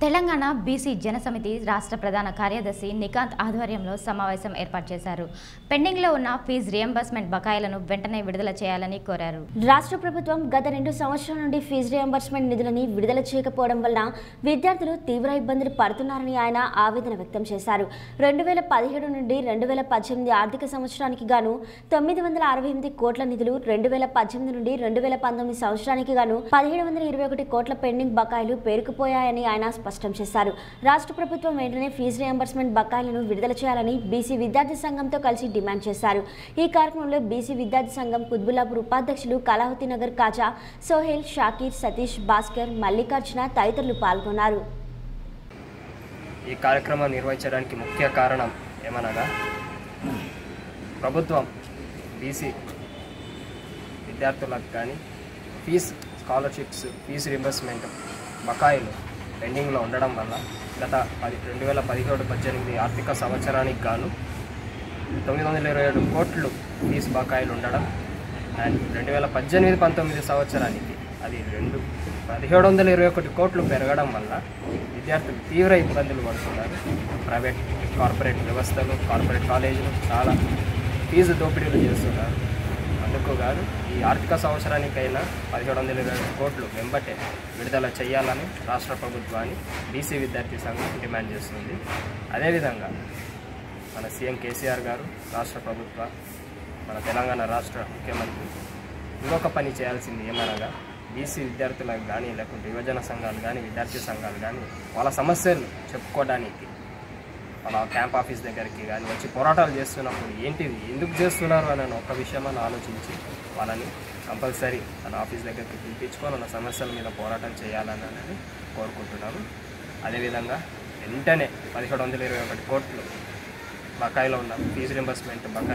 Telangana BC Janasamithi రాష్ట్ర ప్రధాన కార్యదర్శి నికాంత్ ఆధ్వర్యంలో సమావేశం ఏర్పాటు చేశారు పెండింగ్లో ఉన్న ఫీజు రియంబర్స్మెంట్ బకాయిలను వెంటనే విడుదల చేయాలని కోరారు రాష్ట్ర ప్రభుత్వం గత రెండు సంవత్సరాల నుండి ఫీజు రియంబర్స్మెంట్ నిధులని విడుదల చేయకపోవడం వలన విద్యార్థులు తీవ్ర ఇబ్బందులు పడుతున్నారని ఆయన ఆవేదన వ్యక్తం చేశారు రెండు వేల పదిహేడు నుండి రెండు వేల పద్దెనిమిది ఆర్థిక సంవత్సరానికి గాను తొమ్మిది వందల అరవై ఎనిమిది కోట్ల నిధులు రెండు వేల పద్దెనిమిది నుండి రెండు వేల పంతొమ్మిది సంవత్సరానికి గాను పదిహేడు వందల ఇరవై ఒకటి కోట్ల పెండింగ్ బకాయిలు పేరుకుపోయాయని ఆయన స్పష్టం చేశారు రాష్ట్ర ప్రభుత్వం వెంటనే ఫీజు రియంబర్స్మెంట్ బకాయిలను విడుదల చేయాలని బీసీ విద్యార్థి సంఘంతో కలిసి డిమాండ్ చేశారు ఈ కార్యక్రమంలో బీసీ విద్యార్థి సంఘం కుత్బుల్లాపూర్ ఉపాధ్యక్షులు కళావతి నగర్ కాజా సోహెల్ షాకీర్ సతీష్ భాస్కర్ మల్లికార్జున తదితరులు పాల్గొన్నారు ఈ కార్యక్రమం నిర్వహించడానికి ముఖ్య కారణం ఏమనగా ప్రభుత్వం బీసీ విద్యార్థులకు కానీ ఫీజ్ స్కాలర్షిప్స్ ఫీజు రింబర్స్మెంట్ బకాయిలు పెండింగ్లో ఉండడం వల్ల గత పది రెండు వేల పదిహేడు పద్దెనిమిది ఆర్థిక సంవత్సరానికి గాను తొమ్మిది వందల ఇరవై ఏడు కోట్లు ఫీజు బకాయిలు ఉండడం అండ్ రెండు వేల పద్దెనిమిది పంతొమ్మిది సంవత్సరానికి అది రెండు పదిహేడు వందల ఇరవై ఒకటి కోట్లు పెరగడం వల్ల విద్యార్థులు తీవ్ర ఇబ్బందులు పడుతున్నారు ప్రైవేట్ కార్పొరేట్ వ్యవస్థలు కార్పొరేట్ కాలేజీలు చాలా ఫీజు దోపిడీలు చేస్తున్నారు అందుకు గాను ఈ ఆర్థిక సంవత్సరానికైనా పదిహేడు వందల ఇరవై ఐదు కోట్లు వెంబటే విడుదల చేయాలని రాష్ట్ర ప్రభుత్వాన్ని బీసీ విద్యార్థి సంఘం డిమాండ్ చేస్తుంది అదేవిధంగా మన సీఎం కేసీఆర్ గారు రాష్ట్ర ప్రభుత్వ మన తెలంగాణ రాష్ట్ర ముఖ్యమంత్రి ఇంకొక పని చేయాల్సింది ఏమనగా బీసీ విద్యార్థులకు కానీ లేకుంటే యువజన సంఘాలు కానీ విద్యార్థి సంఘాలు కానీ వాళ్ళ సమస్యలు చెప్పుకోవడానికి వాళ్ళ క్యాంప్ ఆఫీస్ దగ్గరికి కానీ వచ్చి పోరాటాలు చేస్తున్నప్పుడు ఏంటిది ఎందుకు చేస్తున్నారు అని ఒక విషయం అని ఆలోచించి వాళ్ళని కంపల్సరీ మన ఆఫీస్ దగ్గరికి పిలిపించుకొని మన సమస్యల మీద పోరాటం చేయాలని అనేది కోరుకుంటున్నాము అదేవిధంగా వెంటనే పదిహేడు వందల ఇరవై ఒకటి కోట్లు బకాయిలో ఉన్న ఫీజు రింబర్స్మెంట్ బకాయిలు